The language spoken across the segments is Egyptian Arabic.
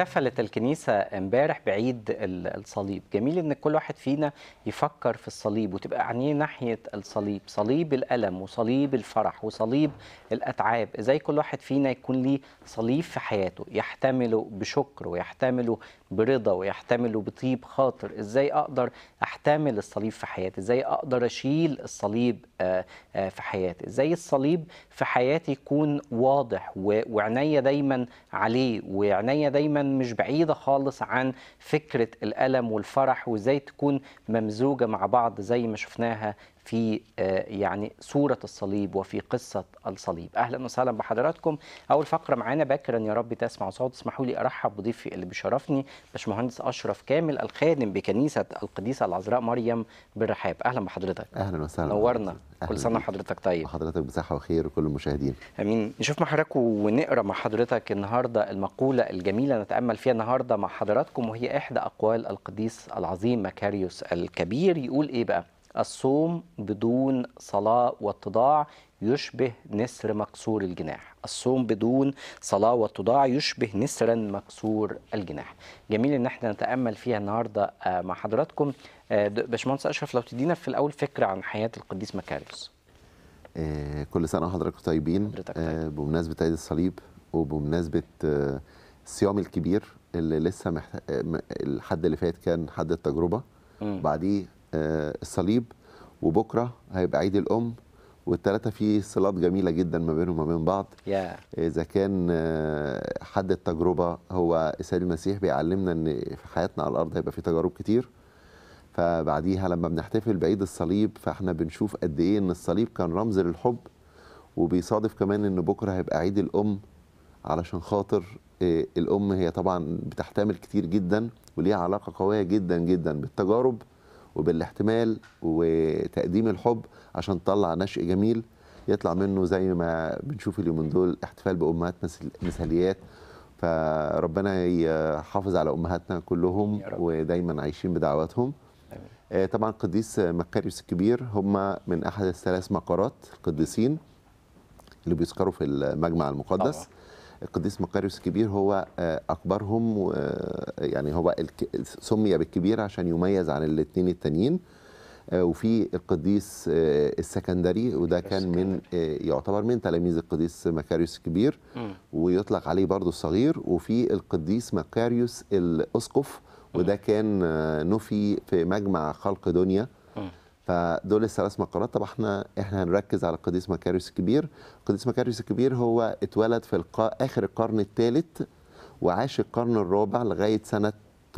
احتفلت الكنيسة امبارح بعيد ال- الصليب جميل ان كل واحد فينا يفكر في الصليب وتبقى عينيه ناحية الصليب صليب الألم وصليب الفرح وصليب الأتعاب ازاي كل واحد فينا يكون ليه صليب في حياته يحتمله بشكر ويحتمله برضا ويحتمله بطيب خاطر ازاي اقدر احتمل الصليب في حياتي ازاي اقدر اشيل الصليب آه، آه، في حياتي ازاي الصليب في حياتي يكون واضح و- وعناية دايما عليه وعناية دايما مش بعيدة خالص عن فكرة الألم والفرح وازاي تكون ممزوجة مع بعض زي ما شفناها في آه، يعني صورة الصليب وفي قصة الصليب أهلا وسهلا بحضراتكم أول فقرة معانا باكرا يا رب تسمع صوت اسمحوا لي أرحب بضيفي اللي بيشرفني باشمهندس أشرف كامل الخادم بكنيسة القديسة العذراء مريم بالرحاب أهلا بحضرتك اهلا وسهلا نورنا أهلاً كل سنة بيك. وحضرتك طيب وحضرتك بصحه وخير وكل المشاهدين امين نشوف مع حضراتكم ونقرا مع حضرتك النهارده المقوله الجميله نتامل فيها النهارده مع حضراتكم وهي احدى اقوال القديس العظيم مكاريوس الكبير يقول ايه بقى الصوم بدون صلاه واتضاع يشبه نسر مكسور الجناح الصوم بدون صلاة واتضاع يشبه نسرا مكسور الجناح جميل ان احنا نتأمل فيها النهاردة آه، مع حضراتكم آه، د- باشمهندس أشرف لو تدينا في الأول فكرة عن حياة القديس مكاريوس آه كل سنه وحضرتك طيبين حضرتك آه بمناسبه عيد الصليب وبمناسبه آه الصيام الكبير اللي لسه محت... آه، م- الحد اللي فات كان حد التجربه مم. بعديه آه الصليب وبكره هيبقى عيد الام والثلاثه فيه صلات جميله جدا ما بينهم وما بين بعض يا إذا كان آه، حد التجربة هو السيد المسيح بيعلمنا إن في حياتنا على الأرض هيبقى في تجارب كتير فبعديها لما بنحتفل بعيد الصليب فاحنا بنشوف قد إيه إن الصليب كان رمز للحب وبيصادف كمان إن بكرة هيبقى عيد الأم علشان خاطر آه، الأم هي طبعا بتحتمل كتير جدا وليها علاقة قوية جدا جدا بالتجارب وبالاحتمال وتقديم الحب عشان تطلع نشء جميل يطلع منه زي ما بنشوف اليومين دول احتفال بامهات مثل- مثاليات فربنا يحافظ على امهاتنا كلهم يا رب. ودايما عايشين بدعواتهم آمين. آه، طبعا القديس مكاريوس الكبير هم من احد الثلاث مقارات القديسين اللي بيذكروا في المجمع المقدس طبعا. القديس مقاريوس الكبير هو آه، اكبرهم و- آه، يعني هو الك- سمي بالكبير عشان يميز عن الاثنين التانيين آه، وفي القديس آه، السكندري وده كان من آه، يعتبر من تلاميذ القديس مكاريوس الكبير مم. ويطلق عليه برضو الصغير وفي القديس مكاريوس الاسقف وده كان آه، نفي في مجمع خلق دنيا مم. فدول الثلاث مقالات طبعا احنا احنا هنركز على القديس مكاريوس الكبير القديس مكاريوس الكبير هو اتولد في القا... اخر القرن الثالث وعاش القرن الرابع لغايه سنه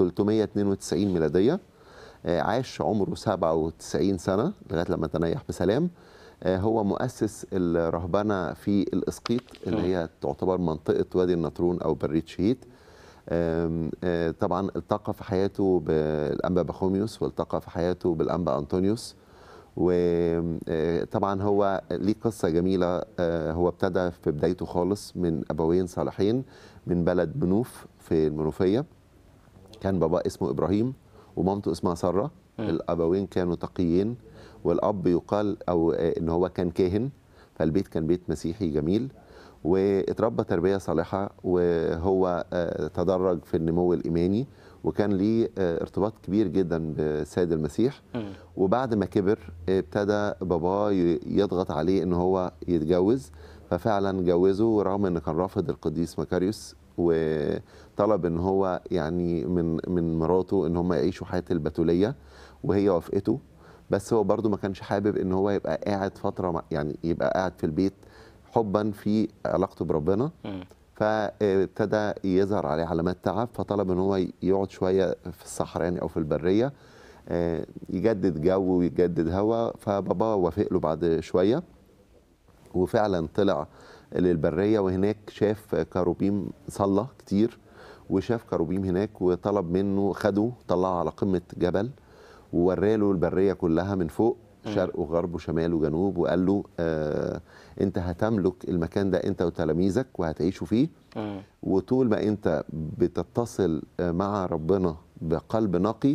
392 ميلاديه آه، عاش عمره 97 سنه لغايه لما تنيح بسلام آه، هو مؤسس الرهبنه في الاسقيط اللي هي تعتبر منطقه وادي النطرون او برية شهيد آم، آه، طبعا التقى في حياته بالانبا بخوميوس والتقى في حياته بالانبا انطونيوس وطبعا هو ليه قصه جميله آه، هو ابتدى في بدايته خالص من ابوين صالحين من بلد منوف في المنوفيه كان بابا اسمه ابراهيم ومامته اسمها ساره مم. الابوين كانوا تقيين والاب يقال او آه، ان هو كان كاهن فالبيت كان بيت مسيحي جميل واتربى تربيه صالحه وهو آه، تدرج في النمو الايماني وكان ليه آه، ارتباط كبير جدا بالسيد المسيح مم. وبعد ما كبر ابتدى باباه ي- يضغط عليه ان هو يتجوز ففعلا جوزه رغم ان كان رافض القديس مكاريوس وطلب ان هو يعني من من مراته ان هم يعيشوا حياه البتوليه وهي وافقته بس هو برضو ما كانش حابب ان هو يبقى قاعد فتره مع- يعني يبقى قاعد في البيت حبا في علاقته بربنا مم. فابتدى يظهر عليه علامات تعب فطلب ان هو يقعد شويه في الصحراء يعني او في البريه آه، يجدد جو ويجدد هواء فبابا وافق له بعد شويه وفعلا طلع للبريه وهناك شاف كروبيم صلى كتير وشاف كروبيم هناك وطلب منه خده طلعه على قمه جبل ووراله البريه كلها من فوق شرق وغرب وشمال وجنوب وقال له آه انت هتملك المكان ده انت وتلاميذك وهتعيشوا فيه مم. وطول ما انت بتتصل مع ربنا بقلب نقي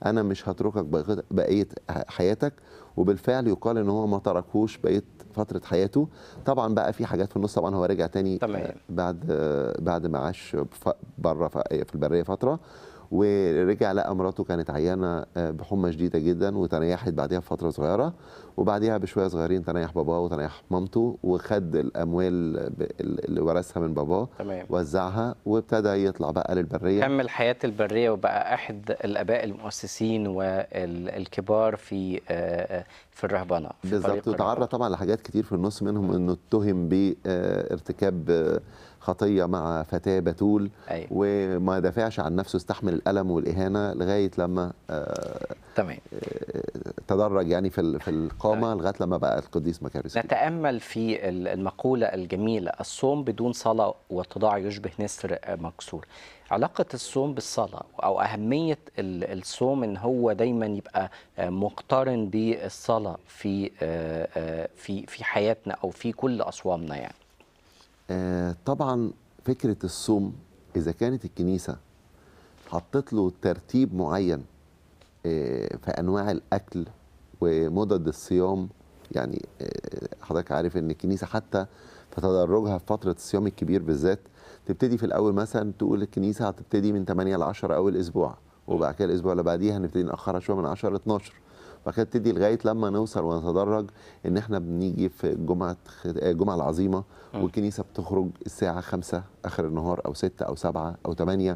انا مش هتركك بقية- بقيه حياتك وبالفعل يقال ان هو ما تركوش بقيه فتره حياته طبعا بقى في حاجات في النص طبعا هو رجع تاني تمام. آه، بعد آه، بعد ما عاش بره في البريه فتره ورجع لقى مراته كانت عيانه آه، بحمى شديده جدا وتنيحت بعدها بفتره صغيره وبعديها بشويه صغيرين تنيح باباه وتنيح مامته وخد الاموال ب- اللي ورثها من باباه تمام وزعها وابتدى يطلع بقى للبريه كمل حياة البرية وبقى أحد الآباء المؤسسين والكبار في آه، آه، في الرهبنة في بالظبط طريق وتعرض الرهبنة. طبعا لحاجات كتير في النص منهم انه اتهم بارتكاب خطيه مع فتاه بتول أيوة وما دافعش عن نفسه استحمل الالم والاهانه لغايه لما آه، تمام تدرج يعني في ال- في القامه لغايه لما بقى القديس مكاريوس نتأمل في ال- المقولة الجميلة الصوم بدون صلاة واتضاع يشبه نسر مكسور علاقة الصوم بالصلاة أو أهمية ال- الصوم إن هو دايما يبقى آه، مقترن بالصلاة في آه، آه، في في حياتنا أو في كل أصوامنا يعني آه، طبعا فكره الصوم اذا كانت الكنيسه حطت له ترتيب معين آه، في انواع الاكل ومدد الصيام يعني آه، حضرتك عارف ان الكنيسه حتى في تدرجها في فتره الصيام الكبير بالذات تبتدي في الاول مثلا تقول الكنيسه هتبتدي من 8 ل 10 اول اسبوع وبعد كده الاسبوع اللي بعديها هنبتدي ناخرها شويه من 10 ل 12 وبعد كده تبتدي لغايه لما نوصل ونتدرج ان احنا بنيجي في جمعه خ- آه، الجمعه العظيمه م. والكنيسه بتخرج الساعه 5 اخر النهار او 6 او 7 او 8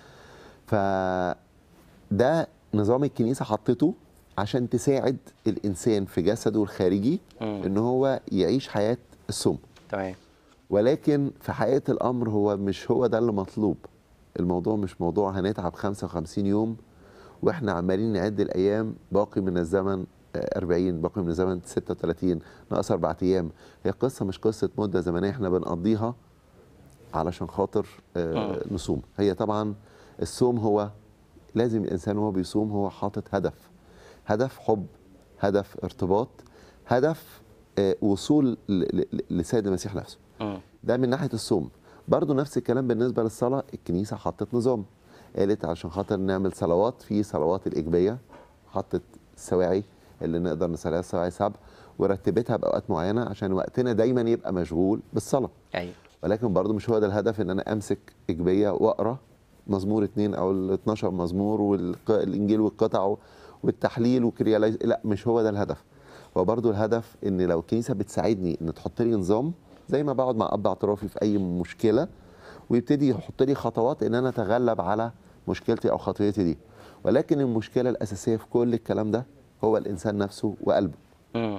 فده نظام الكنيسه حطته عشان تساعد الانسان في جسده الخارجي مم. ان هو يعيش حياه الصوم تمام ولكن في حقيقه الامر هو مش هو ده اللي مطلوب الموضوع مش موضوع هنتعب 55 يوم واحنا عمالين نعد الايام باقي من الزمن آه، 40 باقي من الزمن 36 ناقص اربع ايام هي قصه مش قصه مده زمنيه احنا بنقضيها علشان خاطر آه، نصوم هي طبعا الصوم هو لازم الانسان وهو بيصوم هو حاطط هدف هدف حب هدف ارتباط هدف آه، وصول ل- ل- لسيد المسيح نفسه مم. ده من ناحيه الصوم برضو نفس الكلام بالنسبه للصلاه الكنيسه حطت نظام قالت عشان خاطر نعمل صلوات في صلوات الايجابيه حطت السواعي اللي نقدر نصليها السواعي سبع ورتبتها باوقات معينه عشان وقتنا دايما يبقى مشغول بالصلاه أيوة ولكن برضو مش هو ده الهدف ان انا امسك ايجابيه واقرا مزمور اتنين او ال 12 مزمور والانجيل والقطع والتحليل وكريالايز لا مش هو ده الهدف هو برضو الهدف ان لو الكنيسه بتساعدني ان تحط لي نظام زي ما بقعد مع اب اعترافي في اي مشكله ويبتدي يحط لي خطوات ان انا اتغلب على مشكلتي او خطيتي دي ولكن المشكله الاساسيه في كل الكلام ده هو الانسان نفسه وقلبه مم.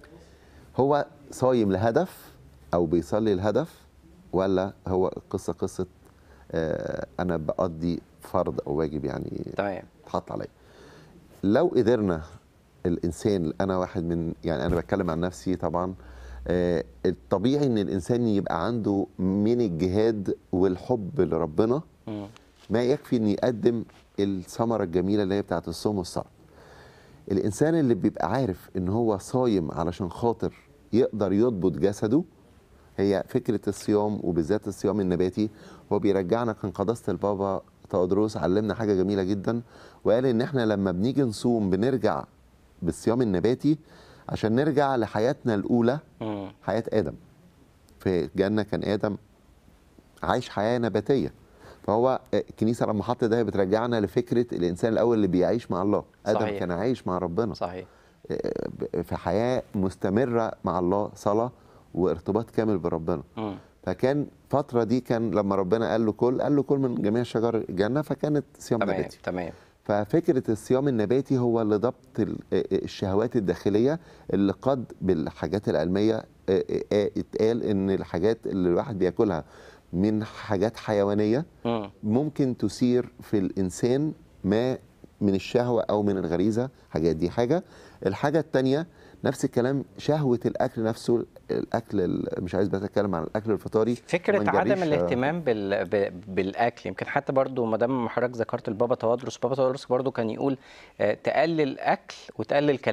هو صايم لهدف او بيصلي لهدف ولا هو القصه قصه آه انا بقضي فرض او واجب يعني تمام اتحط عليا لو قدرنا الانسان انا واحد من يعني انا بتكلم عن نفسي طبعا آه الطبيعي ان الانسان يبقى عنده من الجهاد والحب لربنا مم. ما يكفي ان يقدم الثمره الجميله اللي هي بتاعت الصوم والصلاه الانسان اللي بيبقى عارف ان هو صايم علشان خاطر يقدر يضبط جسده هي فكره الصيام وبالذات الصيام النباتي هو بيرجعنا كان قداسه البابا تودروس علمنا حاجه جميله جدا وقال ان احنا لما بنيجي نصوم بنرجع بالصيام النباتي عشان نرجع لحياتنا الاولى مم. حياه ادم في الجنه كان ادم عايش حياه نباتيه فهو الكنيسه لما حط ده هي بترجعنا لفكره الانسان الاول اللي بيعيش مع الله ادم صحيح. كان عايش مع ربنا صحيح في حياه مستمره مع الله صلاه وارتباط كامل بربنا مم. فكان فتره دي كان لما ربنا قال له كل قال له كل من جميع شجر الجنه فكانت صيام تمام نباتي تمام ففكره الصيام النباتي هو لضبط ال- الشهوات الداخليه اللي قد بالحاجات العلميه اتقال ان الحاجات اللي الواحد بياكلها من حاجات حيوانيه مم. ممكن تثير في الانسان ما من الشهوه او من الغريزه حاجات دي حاجه الحاجه الثانيه نفس الكلام شهوه الاكل نفسه الاكل ال- مش عايز بس اتكلم عن الاكل الفطاري فكرة وما عدم نجريش- الاهتمام بال... ب- بالأكل يمكن حتى برضو ما دام حضرتك ذكرت البابا توادرس بابا توادرس برضو كان يقول آه، تقلل أكل وتقلل كلام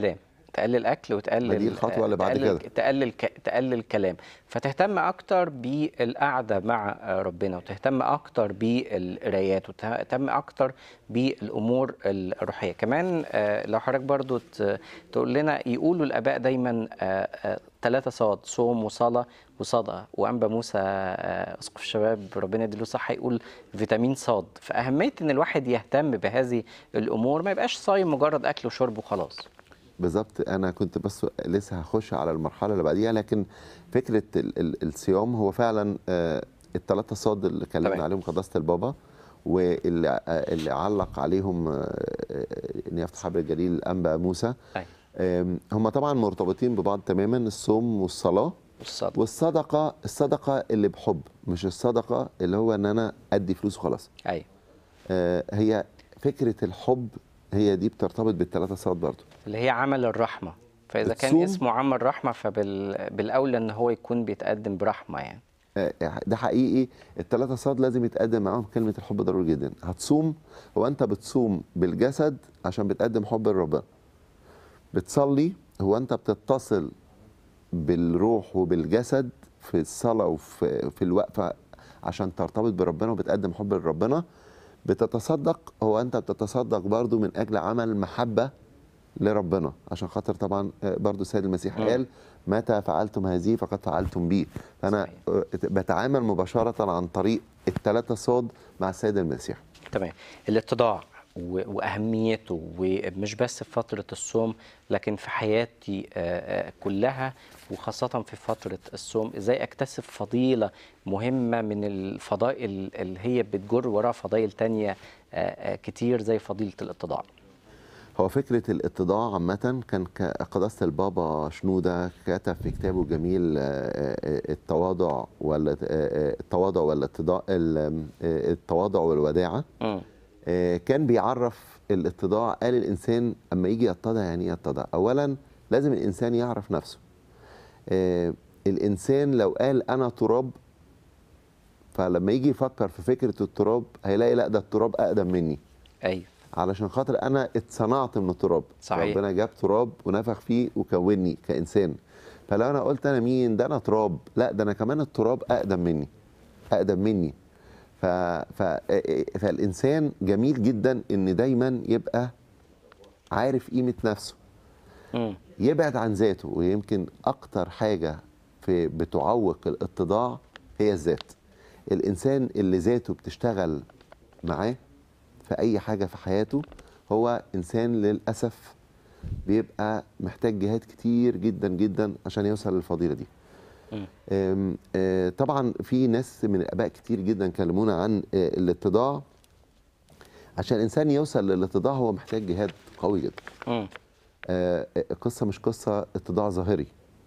تقلل اكل ما وتقلل دي الخطوة اللي بعد تقلل كده. تقلل ك... تقلل كلام فتهتم اكتر بالقعده مع ربنا وتهتم اكتر بالقرايات وتهتم اكتر بالامور الروحيه كمان آه، لو حضرتك برضو ت- تقول لنا يقولوا الاباء دايما ثلاثة صاد صوم وصلاه وصدقه وانبا موسى آه، اسقف الشباب ربنا يديله صحه يقول فيتامين صاد فاهميه ان الواحد يهتم بهذه الامور ما يبقاش صايم مجرد اكل وشرب وخلاص بالظبط انا كنت بس لسه هخش على المرحله اللي بعديها لكن فكره ال ال الصيام هو فعلا آه الثلاثه صاد اللي اتكلمنا تمام. عليهم قداسه البابا واللي آه اللي علق عليهم آه آه، ان يفتح حبر الجليل الانبا موسى أيوة. آم، هم طبعا مرتبطين ببعض تماما الصوم والصلاه والصدقه والصدقه الصدقه اللي بحب مش الصدقه اللي هو ان انا ادي فلوس وخلاص ايوه آه، هي فكره الحب هي دي بترتبط بالثلاثه صاد برضو اللي هي عمل الرحمه فاذا كان بتصوم. اسمه عمل رحمه فبالاولى ان هو يكون بيتقدم برحمه يعني آه، ده حقيقي الثلاثة صاد لازم يتقدم معاهم كلمة الحب ضروري جدا هتصوم هو أنت بتصوم بالجسد عشان بتقدم حب لربنا بتصلي هو أنت بتتصل بالروح وبالجسد في الصلاة وفي في الوقفة عشان ترتبط بربنا وبتقدم حب لربنا بتتصدق هو أنت بتتصدق برضو من أجل عمل محبة لربنا عشان خاطر طبعا آه، برضو السيد المسيح مم. قال متى فعلتم هذه فقد فعلتم بي فانا صحيح. آه، بتعامل مباشره عن طريق الثلاثه صاد مع السيد المسيح تمام الاتضاع و- واهميته ومش بس في فتره الصوم لكن في حياتي آه، آه، كلها وخاصه في فتره الصوم ازاي اكتسب فضيله مهمه من الفضائل اللي هي بتجر وراها فضائل تانية آه، آه، كتير زي فضيله الاتضاع هو فكره الاتضاع عامه كان ك- قداسه البابا شنوده كتب في كتابه الجميل آه، آه، التواضع ولا آه، آه، التواضع والاتضاع ال- آه، التواضع والوداعه مم. آه، كان بيعرف الاتضاع قال الانسان اما يجي يتضع يعني ايه يتضع اولا لازم الانسان يعرف نفسه آه، الانسان لو قال انا تراب فلما يجي يفكر في فكره التراب هيلاقي لا ده التراب اقدم مني ايوه علشان خاطر انا اتصنعت من التراب صحيح. ربنا جاب تراب ونفخ فيه وكونني كانسان فلو انا قلت انا مين ده انا تراب لا ده انا كمان التراب اقدم مني اقدم مني ف... ف... فالانسان جميل جدا ان دايما يبقى عارف قيمه نفسه مم. يبعد عن ذاته ويمكن اكتر حاجه في بتعوق الاتضاع هي الذات الانسان اللي ذاته بتشتغل معاه في اي حاجه في حياته هو انسان للاسف بيبقى محتاج جهاد كتير جدا جدا عشان يوصل للفضيله دي مم. أم، آه، طبعا في ناس من الاباء كتير جدا كلمونا عن آه، الاتضاع عشان الانسان يوصل للاتضاع هو محتاج جهاد قوي جدا مم. آه، القصه مش قصه اتضاع ظاهري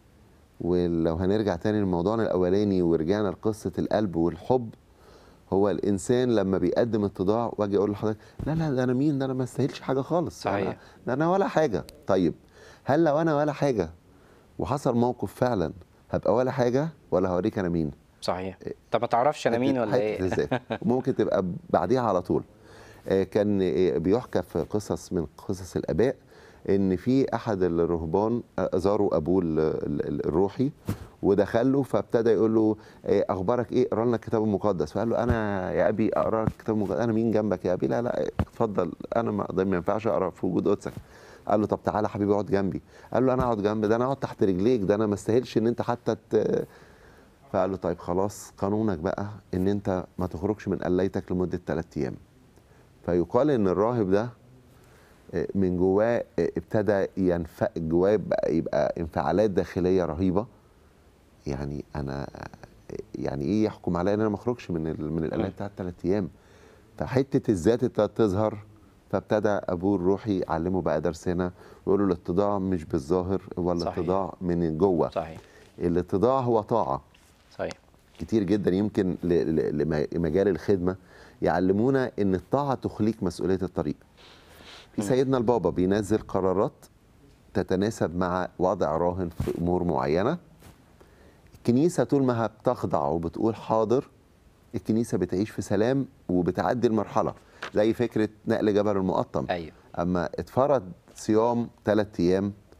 ولو هنرجع تاني لموضوعنا الاولاني ورجعنا لقصه القلب والحب هو الانسان لما بيقدم اتضاع واجي اقول لحضرتك لا لا ده انا مين ده انا ما استاهلش حاجه خالص صحيح. أنا- ده انا ولا حاجه طيب هل لو انا ولا حاجه وحصل موقف فعلا هبقى ولا حاجه ولا هوريك انا مين صحيح طب ما تعرفش انا مين ولا حتة ايه الذات وممكن تبقى بعديها على طول آه، كان آه، بيحكى في قصص من قصص الاباء ان في احد الرهبان آه، زاروا ابوه ال- ال- الروحي ودخل له فابتدى يقول له آه، اخبارك ايه اقرا لنا الكتاب المقدس فقال له انا يا ابي اقرا لك الكتاب المقدس انا مين جنبك يا ابي لا لا اتفضل انا ما ده ما ينفعش اقرا في وجود قدسك قال له طب تعالى يا حبيبي اقعد جنبي قال له انا اقعد جنبي ده انا اقعد تحت رجليك ده انا ما استاهلش ان انت حتى ت... فقال له طيب خلاص قانونك بقى ان انت ما تخرجش من قليتك لمده ثلاث ايام فيقال ان الراهب ده آه، من جواه آه، ابتدى ينفق جواه بقى يبقى انفعالات داخليه رهيبه يعني انا آه، يعني ايه يحكم عليا ان انا ما اخرجش من ال- من القلايه بتاعت ثلاث ايام فحته الذات ابتدت تظهر فابتدى ابوه الروحي يعلمه بقى درس هنا ويقول له الاتضاع مش بالظاهر ولا صحيح. الاتضاع من جوه صحيح الاتضاع هو طاعه صحيح كتير جدا يمكن ل- ل- لم- لمجال الخدمه يعلمونا ان الطاعه تخليك مسؤوليه الطريق. في سيدنا البابا بينزل قرارات تتناسب مع وضع راهن في امور معينه. الكنيسه طول ما بتخضع وبتقول حاضر الكنيسه بتعيش في سلام وبتعدي المرحله زي فكره نقل جبل المقطم. ايوه اما اتفرض صيام ثلاث ايام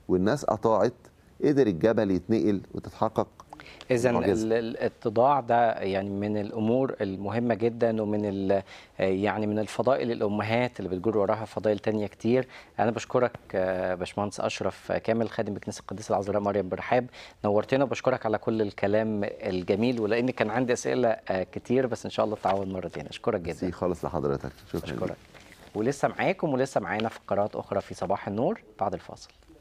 والناس اطاعت قدر الجبل يتنقل وتتحقق اذا معجزة. ال- ال- الاتضاع ده يعني من الامور المهمه جدا ومن ال- يعني من الفضائل الامهات اللي بتجر وراها فضائل تانية كتير انا بشكرك آه، باشمهندس اشرف كامل خادم بكنيسه القديسه العذراء مريم برحاب نورتنا وبشكرك على كل الكلام الجميل ولان كان عندي اسئله آه، كتير بس ان شاء الله تعاون مره تانية اشكرك جدا ميرسي خالص لحضرتك شكرا ليك. اشكرك ولسه معاكم ولسه معانا فقرات اخرى في صباح النور بعد الفاصل